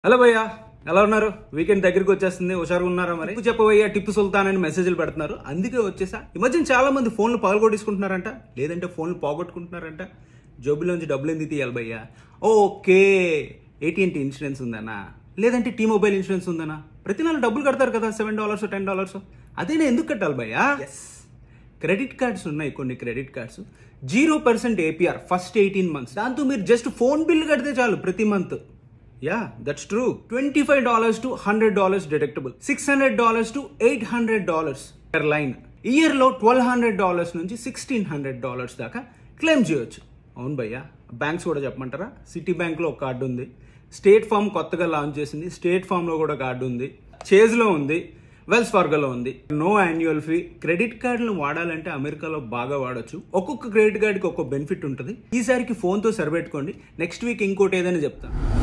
hello భయ్యా ఎలా ఉన్నారు వీకెండ్ దగ్గరికి వచ్చేస్తుంది హుషారుగా ఉన్నారా మరి టిప్పు చెప్పబోయ్యా టిప్పు సుల్తాన్ అని మెసేజ్లు పెడుతున్నారు అందుకే వచ్చేసా ఈ మధ్యన చాలా మంది ఫోన్లు పగలగొట్టేసుకుంటున్నారంట లేదంటే ఫోన్లు పోగొట్టుకుంటున్నారంట జోబులోంచి డబ్బులు ఎందుకు తీయాలి భయ్యా ఓకే ఏటీఎంటీ ఇన్సూరెన్స్ ఉందనా లేదంటే టీ మొబైల్ ఇన్సూరెన్స్ ఉందనా ప్రతి నెల డబ్బులు కడతారు కదా సెవెన్ డాలర్స్ టెన్ డాలర్స్ అదేనే ఎందుకు కట్టాలి భయ్యా క్రెడిట్ కార్డ్స్ ఉన్నాయి కొన్ని credit cards zero percent APR first eighteen months దాంతో మీరు జస్ట్ ఫోన్ బిల్ కడితే చాలు ప్రతి month yeah that's true twenty five dollars to hundred dollars deductible six hundred dollars to eight hundred dollars per line ఇయర్లో twelve hundred dollars నుంచి sixteen hundred dollars దాకా claim చేయొచ్చు అవును భయ్యా బ్యాంక్స్ కూడా చెప్పమంటారా సిటీ బ్యాంక్లో ఒక కార్డు ఉంది స్టేట్ ఫామ్ కొత్తగా లాంచ్ చేసింది స్టేట్ ఫామ్లో కూడా కార్డు ఉంది చేజ్లో ఉంది వెల్స్ ఫార్గోలో ఉంది నో యాన్యువల్ ఫీ క్రెడిట్ కార్డులు వాడాలంటే అమెరికాలో బాగా వాడొచ్చు ఒక్కొక్క క్రెడిట్ కార్డుకి ఒక్కొక్క బెనిఫిట్ ఉంటుంది ఈసారికి ఫోన్తో సరిపెట్టుకోండి నెక్స్ట్ వీక్ ఇంకోటి ఏదైనా చెప్తాను